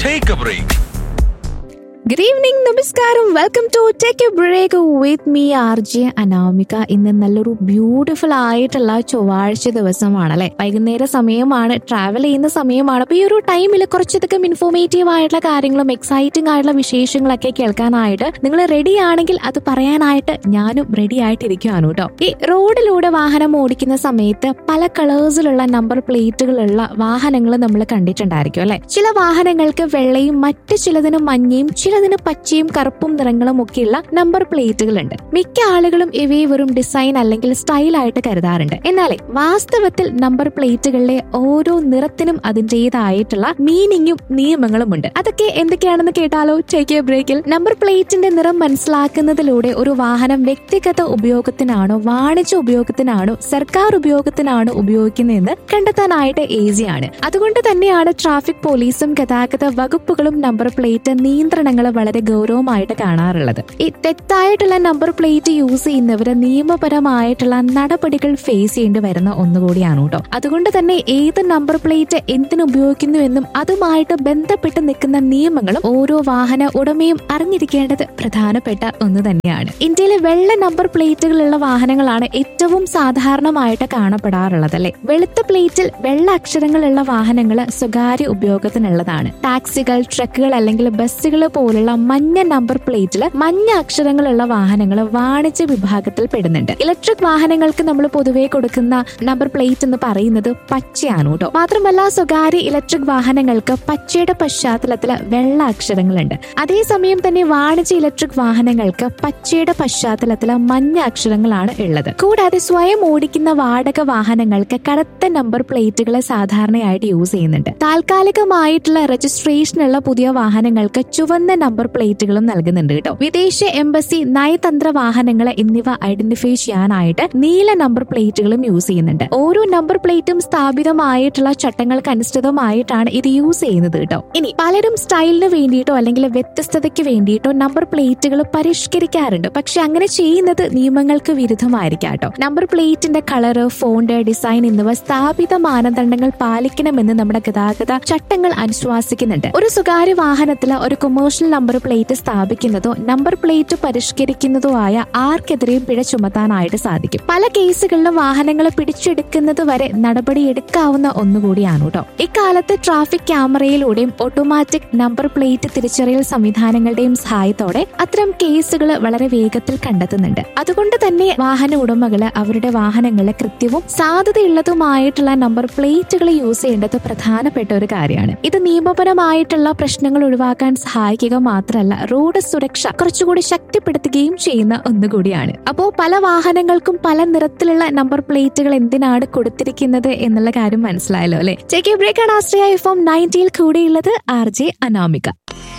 Take a break. Good evening നമസ്കാരം welcome to take a break with me R J Anamika ഇന്ന് നല്ലൊരു beautiful ആയിട്ടുള്ള ചൊവ്വാഴ്ച ദിവസമാണ് അല്ലെ വൈകുന്നേര സമയമാണ് ട്രാവൽ ചെയ്യുന്ന സമയമാണ് അപ്പൊ ഈ ഒരു ടൈമിൽ കുറച്ചധികം ഇൻഫോർമേറ്റീവ് ആയിട്ടുള്ള കാര്യങ്ങളും എക്സൈറ്റിംഗ് ആയിട്ടുള്ള വിശേഷങ്ങളൊക്കെ കേൾക്കാനായിട്ട് നിങ്ങൾ റെഡി ആണെങ്കിൽ അത് പറയാനായിട്ട് ഞാനും റെഡി ആയിട്ടിരിക്കുകയാണ് കേട്ടോ ഈ റോഡിലൂടെ വാഹനം ഓടിക്കുന്ന സമയത്ത് പല കളേഴ്സിലുള്ള നമ്പർ പ്ലേറ്റുകളുള്ള വാഹനങ്ങൾ നമ്മൾ കണ്ടിട്ടുണ്ടായിരിക്കും അല്ലെ ചില വാഹനങ്ങൾക്ക് വെള്ളയും മറ്റു ചിലതിന് മഞ്ഞയും ചിലതിന് പച്ചയും കറുപ്പും നിറങ്ങളും ഒക്കെയുള്ള നമ്പർ പ്ലേറ്റുകളുണ്ട് മിക്ക ആളുകളും ഇവയെ വെറും ഡിസൈൻ അല്ലെങ്കിൽ സ്റ്റൈൽ ആയിട്ട് കരുതാറുണ്ട് എന്നാലേ വാസ്തവത്തിൽ നമ്പർ പ്ലേറ്റുകളിലെ ഓരോ നിറത്തിനും അതിൻ്റെതായിട്ടുള്ള മീനിങ്ങും നിയമങ്ങളും ഉണ്ട് അതൊക്കെ എന്തൊക്കെയാണെന്ന് കേട്ടാലോ ടേക്ക് എ ബ്രേക്കിൽ നമ്പർ പ്ലേറ്റിന്റെ നിറം മനസ്സിലാക്കുന്നതിലൂടെ ഒരു വാഹനം വ്യക്തിഗത ഉപയോഗത്തിനാണോ വാണിജ്യ ഉപയോഗത്തിനാണോ സർക്കാർ ഉപയോഗത്തിനാണോ ഉപയോഗിക്കുന്നതെന്ന് കണ്ടെത്താനായിട്ട് ഈസിയാണ് അതുകൊണ്ട് തന്നെയാണ് ട്രാഫിക് പോലീസും ഗതാഗത വകുപ്പുകളും നമ്പർ പ്ലേറ്റ് നിയന്ത്രണങ്ങൾ വളരെ ഗൗരവമായിട്ട് കാണാറുള്ളത് ഈ തെറ്റായിട്ടുള്ള നമ്പർ പ്ലേറ്റ് യൂസ് ചെയ്യുന്നവര് നിയമപരമായിട്ടുള്ള നടപടികൾ ഫേസ് ചെയ്യേണ്ടി വരുന്ന ഒന്നുകൂടിയാണ് കേട്ടോ അതുകൊണ്ട് തന്നെ ഏത് നമ്പർ പ്ലേറ്റ് എന്തിനു ഉപയോഗിക്കുന്നു എന്നും അതുമായിട്ട് ബന്ധപ്പെട്ട് നിൽക്കുന്ന നിയമങ്ങളും ഓരോ വാഹന ഉടമയും അറിഞ്ഞിരിക്കേണ്ടത് പ്രധാനപ്പെട്ട ഒന്ന് തന്നെയാണ് ഇന്ത്യയിലെ വെള്ള നമ്പർ പ്ലേറ്റുകളുള്ള വാഹനങ്ങളാണ് ഏറ്റവും സാധാരണമായിട്ട് കാണപ്പെടാറുള്ളത് അല്ലെ വെളുത്ത പ്ലേറ്റിൽ വെള്ള അക്ഷരങ്ങളുള്ള വാഹനങ്ങൾ സ്വകാര്യ ഉപയോഗത്തിനുള്ളതാണ് ടാക്സികൾ ട്രക്കുകൾ അല്ലെങ്കിൽ ബസ്സുകൾ പോലുള്ള മഞ്ഞ നമ്പർ പ്ലേറ്റിൽ മഞ്ഞ അക്ഷരങ്ങളുള്ള വാഹനങ്ങൾ വാണിജ്യ വിഭാഗത്തിൽ പെടുന്നുണ്ട് ഇലക്ട്രിക് വാഹനങ്ങൾക്ക് നമ്മൾ പൊതുവെ കൊടുക്കുന്ന നമ്പർ പ്ലേറ്റ് എന്ന് പറയുന്നത് പച്ചയാണ് കേട്ടോ മാത്രമല്ല സ്വകാര്യ ഇലക്ട്രിക് വാഹനങ്ങൾക്ക് പച്ചയുടെ പശ്ചാത്തലത്തിൽ വെള്ള അക്ഷരങ്ങളുണ്ട് അതേസമയം തന്നെ വാണിജ്യ ഇലക്ട്രിക് വാഹനങ്ങൾക്ക് പച്ചയുടെ പശ്ചാത്തലത്തിൽ മഞ്ഞ അക്ഷരങ്ങളാണ് ഉള്ളത് കൂടാതെ സ്വയം ഓടിക്കുന്ന വാടക വാഹനങ്ങൾക്ക് കറുത്ത നമ്പർ പ്ലേറ്റുകൾ സാധാരണയായിട്ട് യൂസ് ചെയ്യുന്നുണ്ട് താൽക്കാലികമായിട്ടുള്ള രജിസ്ട്രേഷനുള്ള പുതിയ വാഹനങ്ങൾക്ക് ചുവന്ന നമ്പർ പ്ലേറ്റുകളും നൽകുന്നുണ്ട് കേട്ടോ വിദേശ എംബസി നയതന്ത്ര വാഹനങ്ങൾ എന്നിവ ഐഡന്റിഫൈ ചെയ്യാനായിട്ട് നീല നമ്പർ പ്ലേറ്റുകളും യൂസ് ചെയ്യുന്നുണ്ട് ഓരോ നമ്പർ പ്ലേറ്റും സ്ഥാപിതമായിട്ടുള്ള ചട്ടങ്ങൾക്ക് അനുസൃതമായിട്ടാണ് ഇത് യൂസ് ചെയ്യുന്നത് കേട്ടോ ഇനി പലരും സ്റ്റൈലിന് വേണ്ടിയിട്ടോ അല്ലെങ്കിൽ വ്യത്യസ്തതയ്ക്ക് വേണ്ടിയിട്ടോ നമ്പർ പ്ലേറ്റുകൾ പരിഷ്കരിക്കാറുണ്ട് പക്ഷെ അങ്ങനെ ചെയ്യുന്നത് നിയമങ്ങൾക്ക് വിരുദ്ധമായിരിക്കാം കേട്ടോ നമ്പർ പ്ലേറ്റിന്റെ കളറ് ഫോണ്ട് ഡിസൈൻ എന്നിവ സ്ഥാപിത മാനദണ്ഡങ്ങൾ പാലിക്കണമെന്ന് നമ്മുടെ ഗതാഗത ചട്ടങ്ങൾ അനുശ്വാസിക്കുന്നുണ്ട് ഒരു സ്വകാര്യ വാഹനത്തിൽ ഒരു കൊമേഴ്ഷ്യൽ നമ്പർ പ്ലേറ്റ് സ്ഥാപിക്കുന്നതോ നമ്പർ പ്ലേറ്റ് പരിഷ്കരിക്കുന്നതോ ആയ ആർക്കെതിരെയും പിഴ ചുമത്താനായിട്ട് സാധിക്കും പല കേസുകളിലും വാഹനങ്ങൾ പിടിച്ചെടുക്കുന്നത് വരെ നടപടി എടുക്കാവുന്ന ഒന്നുകൂടിയാണ് കേട്ടോ ഇക്കാലത്ത് ട്രാഫിക് ക്യാമറയിലൂടെയും ഓട്ടോമാറ്റിക് നമ്പർ പ്ലേറ്റ് തിരിച്ചറിയൽ സംവിധാനങ്ങളുടെയും സഹായത്തോടെ അത്തരം കേസുകൾ വളരെ വേഗത്തിൽ കണ്ടെത്തുന്നുണ്ട് അതുകൊണ്ട് തന്നെ വാഹന ഉടമകള് അവരുടെ വാഹനങ്ങളെ കൃത്യവും സാധ്യതയുള്ളതുമായിട്ടുള്ള നമ്പർ പ്ലേറ്റുകൾ യൂസ് ചെയ്യേണ്ടത് പ്രധാനപ്പെട്ട ഒരു കാര്യമാണ് ഇത് നിയമപരമായിട്ടുള്ള പ്രശ്നങ്ങൾ ഒഴിവാക്കാൻ സഹായിക്കുക മാത്രമല്ല റോഡ് സുരക്ഷ കുറച്ചുകൂടി ശക്തിപ്പെടുത്തുകയും ചെയ്യുന്ന ഒന്നുകൂടിയാണ് അപ്പോ പല വാഹനങ്ങൾക്കും പല നിറത്തിലുള്ള നമ്പർ പ്ലേറ്റുകൾ എന്തിനാണ് കൊടുത്തിരിക്കുന്നത് എന്നുള്ള കാര്യം മനസ്സിലായല്ലോ അല്ലെ ചെക്ക് ബ്രേക്കാണ് ആശ്രയ എഫ് എം നയൻറ്റിയിൽ കൂടെയുള്ളത് ആർ ജെ അനാമിക